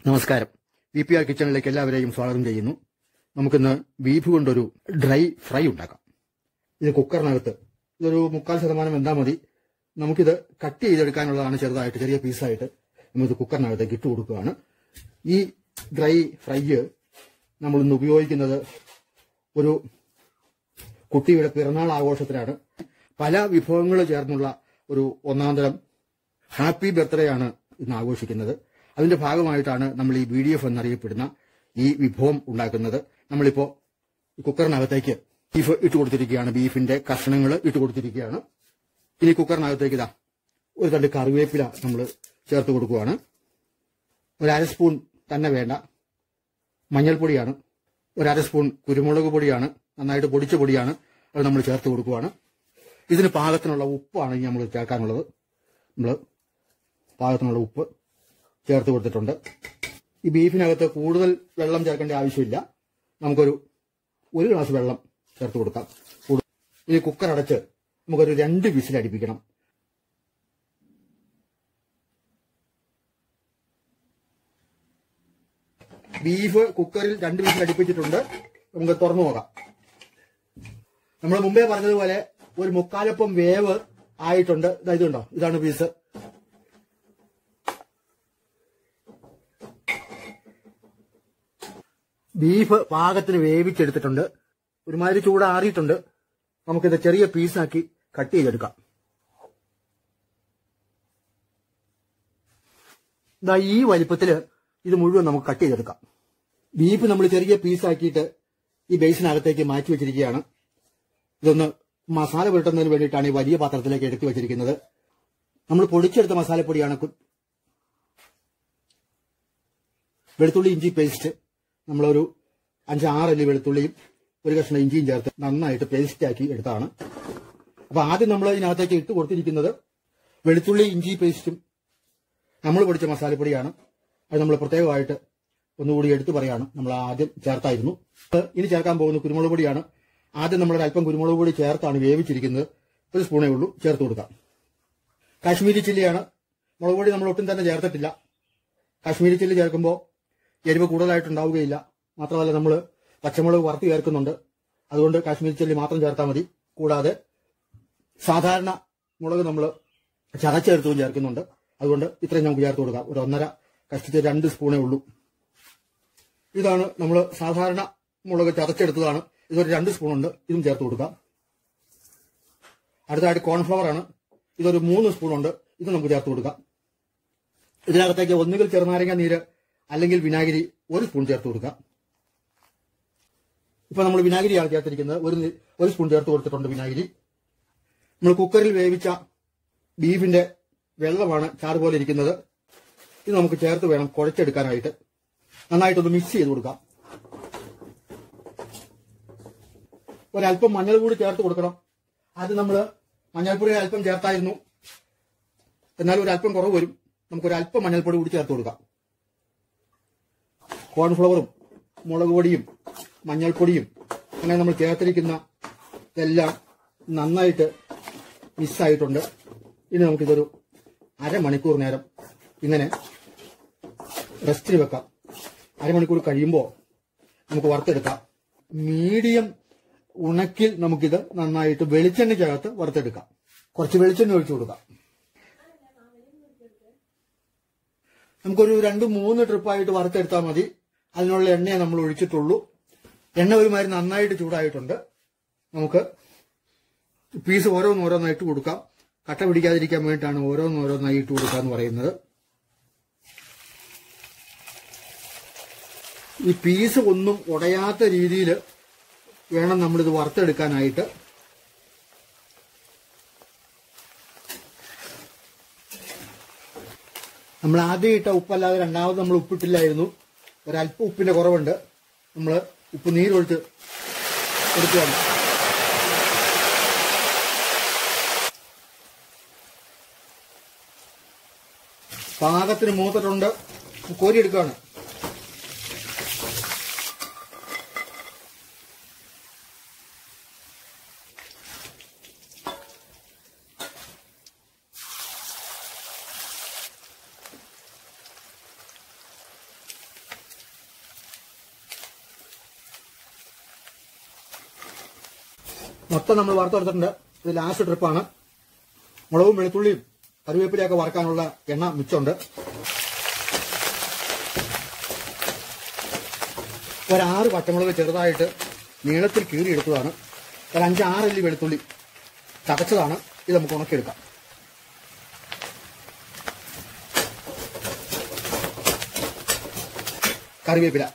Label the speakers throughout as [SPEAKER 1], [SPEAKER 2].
[SPEAKER 1] നമസ്കാരം V P R കിച്ചണിലേക്ക് എല്ലാവരെയും സ്വാഗതം ചെയ്യുന്നു നമുക്കിന്ന് ബീഫ് കൊണ്ടൊരു ഡ്രൈ ഫ്രൈ ഉണ്ടാക്കാം ഇത് കുക്കറിനകത്ത് ഇതൊരു മുക്കാൽ ശതമാനം എന്താ മതി നമുക്കിത് കട്ട് ചെയ്തെടുക്കാനുള്ളതാണ് ചെറുതായിട്ട് ചെറിയ പീസായിട്ട് നമ്മളിത് കുക്കറിനകത്തേക്ക് ഇട്ട് കൊടുക്കുകയാണ് ഈ ഡ്രൈ ഫ്രൈ നമ്മൾ ഇന്ന് ഉപയോഗിക്കുന്നത് ഒരു കുട്ടിയുടെ പിറന്നാൾ ആഘോഷത്തിലാണ് പല വിഭവങ്ങൾ ചേർന്നുള്ള ഒരു ഒന്നാം തരം ഹാപ്പി ബർത്ത്ഡേ ആണ് ഇന്ന് ആഘോഷിക്കുന്നത് അതിന്റെ ഭാഗമായിട്ടാണ് നമ്മൾ ഈ ബി ഡി എഫ് എന്നറിയപ്പെടുന്ന ഈ വിഭവം ഉണ്ടാക്കുന്നത് നമ്മളിപ്പോ ഈ കുക്കറിനകത്തേക്ക് ബീഫ് ഇട്ട് കൊടുത്തിരിക്കുകയാണ് ബീഫിന്റെ കഷ്ണങ്ങൾ ഇട്ട് കൊടുത്തിരിക്കുകയാണ് ഇനി കുക്കറിനകത്തേക്ക് ഇതാ ഒരു തണ്ട് കറിവേപ്പില നമ്മൾ ചേർത്ത് കൊടുക്കുകയാണ് ഒരു അര സ്പൂൺ തന്നെ വേണ്ട മഞ്ഞൾപ്പൊടിയാണ് ഒരു അര സ്പൂൺ കുരുമുളക് പൊടിയാണ് നന്നായിട്ട് പൊടിച്ച പൊടിയാണ് അത് നമ്മൾ ചേർത്ത് കൊടുക്കുകയാണ് ഇതിന് പാകത്തിനുള്ള ഉപ്പാണ് ഇനി നമ്മൾ ചേർക്കാനുള്ളത് നമ്മൾ പാകത്തിനുള്ള ഉപ്പ് ചേർത്ത് കൊടുത്തിട്ടുണ്ട് ഈ ബീഫിനകത്ത് കൂടുതൽ വെള്ളം ചേർക്കേണ്ട ആവശ്യമില്ല നമുക്കൊരു ഒരു ഗ്ലാസ് വെള്ളം ചേർത്ത് കൊടുക്കാം കൂടു- ഇനി കുക്കർ അടച്ച് നമുക്കൊരു രണ്ട് വിസിൽ അടിപ്പിക്കണം ബീഫ് കുക്കറിൽ രണ്ട് വിസിൽ അടുപ്പിച്ചിട്ടുണ്ട് നമുക്ക് തുറന്നു നോക്കാം നമ്മൾ മുമ്പേ പറഞ്ഞതുപോലെ ഒരു മുക്കാലപ്പം വേവ് ആയിട്ടുണ്ട് ഇതാ ഇതുണ്ടോ ഇതാണ് പീസ് ബീഫ് പാകത്തിന് വേവിച്ചെടുത്തിട്ടുണ്ട് ഒരുമാതിരി ചൂടാറിയിട്ടുണ്ട് നമുക്കിത് ചെറിയ പീസാക്കി കട്ട് ചെയ്തെടുക്കാം ഇതാ ഈ വലിപ്പത്തില് ഇത് മുഴുവൻ നമുക്ക് കട്ട് ചെയ്തെടുക്കാം ബീഫ് നമ്മൾ ചെറിയ പീസാക്കിയിട്ട് ഈ ബേസിനകത്തേക്ക് മാറ്റി വെച്ചിരിക്കുകയാണ് ഇതൊന്ന് മസാല പുരട്ടുന്നതിന് വേണ്ടിയിട്ടാണ് ഈ വലിയ പാത്രത്തിലേക്ക് എടുത്തു വെച്ചിരിക്കുന്നത് നമ്മൾ പൊടിച്ചെടുത്ത മസാലപ്പൊടിയാണ് കു- വെളുത്തുള്ളി ഇഞ്ചി പേസ്റ്റ് നമ്മളൊരു അഞ്ചാറല്ലി വെളുത്തുള്ളിയും ഒരു കഷ്ണം ഇഞ്ചിയും ചേർത്ത് നന്നായിട്ട് പേസ്റ്റ് ആക്കി എടുത്താണ് അപ്പൊ ആദ്യം നമ്മൾ ഇതിനകത്തേക്ക് ഇട്ട് കൊടുത്തിരിക്കുന്നത് വെളുത്തുള്ളി ഇഞ്ചി പേസ്റ്റും നമ്മൾ പൊടിച്ച മസാലപ്പൊടിയാണ് അത് നമ്മൾ പ്രത്യേകമായിട്ട് ഒന്നുകൂടി എടുത്തു പറയാണ് നമ്മൾ ആദ്യം ചേർത്തായിരുന്നു ഇത് ഇനി ചേർക്കാൻ പോകുന്ന കുരുമുളക് പൊടിയാണ് ആദ്യം നമ്മൾ അല്പം കുരുമുളക് പൊടി ചേർത്താണ് വേവിച്ചിരിക്കുന്നത് ഒരു സ്പൂണേ ഉള്ളൂ ചേർത്ത് കൊടുക്കാം കാശ്മീരി ചില്ലിയാണ് മുളക് പൊടി നമ്മൾ ഒട്ടും തന്നെ ചേർത്തിട്ടില്ല കാശ്മീരി ചില്ലി ചേർക്കുമ്പോൾ എരിവ് കൂടുതലായിട്ടുണ്ടാവുകയില്ല മാത്രമല്ല നമ്മൾ പച്ചമുളക് വറുത്ത് ചേർക്കുന്നുണ്ട് അതുകൊണ്ട് കാശ്മീരി ചില്ലി മാത്രം ചേർത്താൽ മതി കൂടാതെ സാധാരണ മുളക് നമ്മൾ ചതച്ചേർത്തും ചേർക്കുന്നുണ്ട് അതുകൊണ്ട് ഇത്രയും നമുക്ക് ചേർത്ത് കൊടുക്കാം ഒരു ഒന്നര കഷ്ടിച്ച് രണ്ട് സ്പൂണേ ഉള്ളൂ ഇതാണ് നമ്മൾ സാധാരണ മുളക് ചതച്ചെടുത്തതാണ് ഇതൊരു രണ്ട് സ്പൂൺ ഉണ്ട് ഇതും ചേർത്ത് കൊടുക്കാം അടുത്തതായിട്ട് കോൺഫ്ലവർ ആണ് ഇതൊരു മൂന്ന് സ്പൂൺ ഉണ്ട് ഇത് നമുക്ക് ചേർത്ത് കൊടുക്കാം ഇതിനകത്തേക്ക് ഒന്നുകിൽ ചെറുനാരങ്ങ നീര് അല്ലെങ്കിൽ വിനാഗിരി ഒരു സ്പൂൺ ചേർത്ത് കൊടുക്കാം ഇപ്പൊ നമ്മൾ വിനാഗിരിയാണ് ചേർത്തിരിക്കുന്നത് ഒരു നി- ഒരു സ്പൂൺ ചേർത്ത് കൊടുത്തിട്ടുണ്ട് വിനാഗിരി നമ്മൾ കുക്കറിൽ വേവിച്ച ബീഫിന്റെ വെള്ളമാണ് ചാറ് പോലെ ഇരിക്കുന്നത് ഇത് നമുക്ക് ചേർത്ത് വേണം കുഴച്ചെടുക്കാനായിട്ട് നന്നായിട്ടൊന്ന് മിക്സ് ചെയ്ത് കൊടുക്കാം ഒരല്പം മഞ്ഞൾ കൂടി ചേർത്ത് കൊടുക്കണം അത് നമ്മൾ മഞ്ഞൾപ്പൊടി അല്പം ചേർത്തായിരുന്നു എന്നാൽ ഒരു അല്പം കുറവ് വരും നമുക്ക് ഒരു അല്പം മഞ്ഞൾപ്പൊടി കൂടി ചേർത്ത് കൊടുക്കാം കോൺഫ്ലവറും മുളക് പൊടിയും മഞ്ഞൾപ്പൊടിയും അങ്ങനെ നമ്മൾ ചേർത്തിരിക്കുന്ന ഇതെല്ലാം നന്നായിട്ട് മിസ്സായിട്ടുണ്ട് ഇനി നമുക്കിതൊരു അരമണിക്കൂർ നേരം ഇങ്ങനെ റെസ്റ്റിൽ വെക്കാം അരമണിക്കൂർ കഴിയുമ്പോൾ നമുക്ക് വറുത്തെടുക്കാം മീഡിയം ഉണക്കിൽ നമുക്കിത് നന്നായിട്ട് വെളിച്ചെണ്ണയ്ക്കകത്ത് വറുത്തെടുക്കാം കുറച്ച് വെളിച്ചെണ്ണ ഒഴിച്ചു കൊടുക്കാം നമുക്കൊരു രണ്ട് മൂന്ന് ട്രിപ്പായിട്ട് വറുത്തെടുത്താൽ മതി അതിനുള്ള എണ്ണയെ നമ്മൾ ഒഴിച്ചിട്ടുള്ളൂ എണ്ണ ഒരുമാതിരി നന്നായിട്ട് ചൂടായിട്ടുണ്ട് നമുക്ക് പീസ് ഓരോന്നോരോന്നായി ഇട്ട് കൊടുക്കാം കട്ട പിടിക്കാതിരിക്കാൻ വേണ്ടിയിട്ടാണ് ഓരോന്നോരോന്നായി ഇട്ട് കൊടുക്കുക എന്ന് പറയുന്നത് ഈ പീസ് ഒന്നും ഉടയാത്ത രീതിയിൽ വേണം നമ്മളിത് വറുത്തെടുക്കാനായിട്ട് നമ്മൾ ആദ്യം ഇട്ട ഉപ്പല്ലാതെ രണ്ടാമത് നമ്മൾ ഉപ്പിട്ടില്ലായിരുന്നു ഒരല്പം ഉപ്പിന്റെ കുറവുണ്ട് നമ്മൾ ഉപ്പ് നീരൊഴിച്ച് എടുക്കുകയാണ് പാകത്തിന് മൂത്തിട്ടുണ്ട് കോരിയെടുക്കുകയാണ് മൊത്തം നമ്മൾ വറുത്തെടുത്തിട്ടുണ്ട് ഇത് ലാസ്റ്റ് ട്രിപ്പാണ് മുളകും വെളുത്തുള്ളിയും കറിവേപ്പിലയൊക്കെ വറക്കാനുള്ള എണ്ണ മിച്ചമുണ്ട് ഒരാറ് പച്ചമുളക് ചെറുതായിട്ട് നീളത്തിൽ കീറിയെടുത്തതാണ് ഒരു അഞ്ചാറല്ലി വെളുത്തുള്ളി ചതച്ചതാണ് ഇത് നമുക്ക് ഉണക്കിയെടുക്കാം കറിവേപ്പില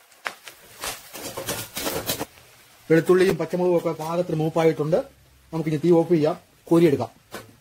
[SPEAKER 1] വെളുത്തുള്ളിയും പച്ചമുളകും ഒക്കെ പാകത്തിന് മൂപ്പായിട്ടുണ്ട് നമുക്കിനി തീ ഓഫ് ചെയ്യാം കോരിയെടുക്കാം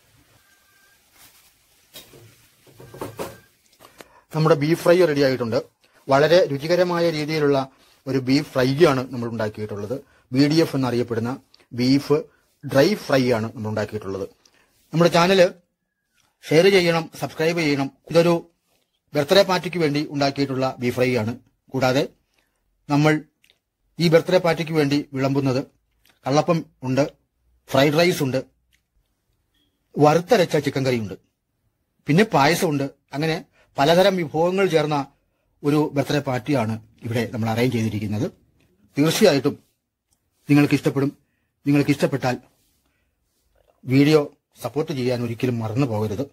[SPEAKER 1] നമ്മുടെ ബീഫ് ഫ്രൈ റെഡി ആയിട്ടുണ്ട് വളരെ രുചികരമായ രീതിയിലുള്ള ഒരു ബീഫ് ഫ്രൈ ആണ് നമ്മൾ ഉണ്ടാക്കിയിട്ടുള്ളത് ബി ഡി എഫ് എന്നറിയപ്പെടുന്ന ബീഫ് ഡ്രൈ ഫ്രൈ ആണ് നമ്മൾ ഉണ്ടാക്കിയിട്ടുള്ളത് നമ്മുടെ ചാനല് ഷെയർ ചെയ്യണം സബ്സ്ക്രൈബ് ചെയ്യണം ഇതൊരു ബർത്ത്ഡേ പാർട്ടിക്ക് വേണ്ടി ഉണ്ടാക്കിയിട്ടുള്ള ബീഫ് ഫ്രൈ ആണ് കൂടാതെ നമ്മൾ ഈ ബർത്ത്ഡേ പാർട്ടിക്ക് വേണ്ടി വിളമ്പുന്നത് കള്ളപ്പം ഉണ്ട് ഫ്രൈഡ് റൈസ് ഉണ്ട് വറുത്തരച്ച ചിക്കൻ കറിയുണ്ട് പിന്നെ പായസമുണ്ട് അങ്ങനെ പലതരം വിഭവങ്ങൾ ചേർന്ന ഒരു ബർത്ത്ഡേ പാർട്ടിയാണ് ഇവിടെ നമ്മൾ അറേഞ്ച് ചെയ്തിരിക്കുന്നത് തീർച്ചയായിട്ടും നിങ്ങൾക്ക് ഇഷ്ടപ്പെടും നിങ്ങൾക്ക് ഇഷ്ടപ്പെട്ടാൽ വീഡിയോ സപ്പോർട്ട് ചെയ്യാൻ ഒരിക്കലും മറന്നു പോകരുത്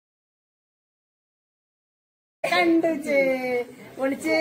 [SPEAKER 2] കണ്ടു ചേ ഒളിച്ചേ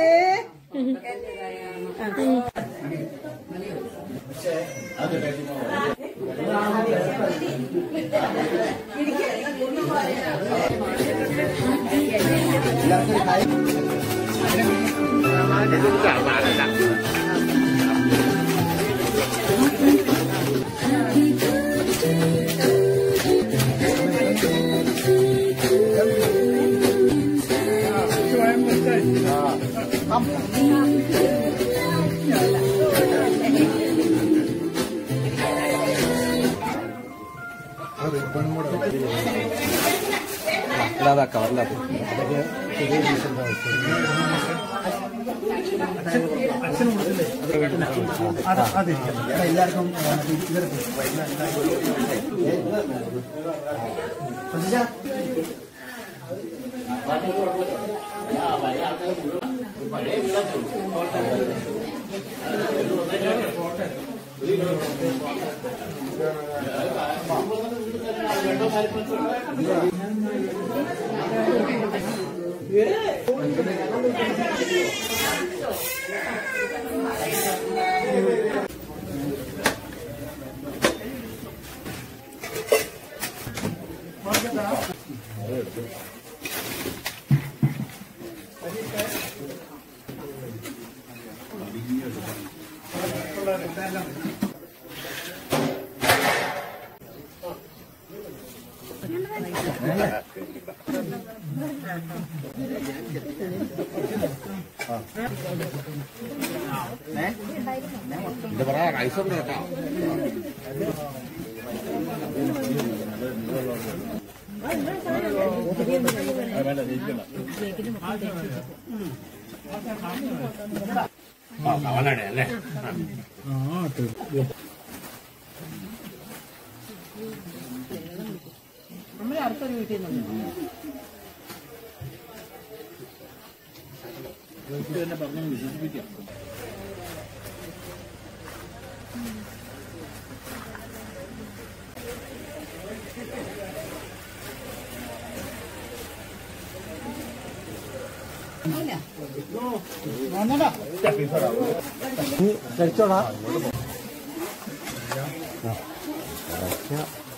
[SPEAKER 1] കഴിച്ചോളാം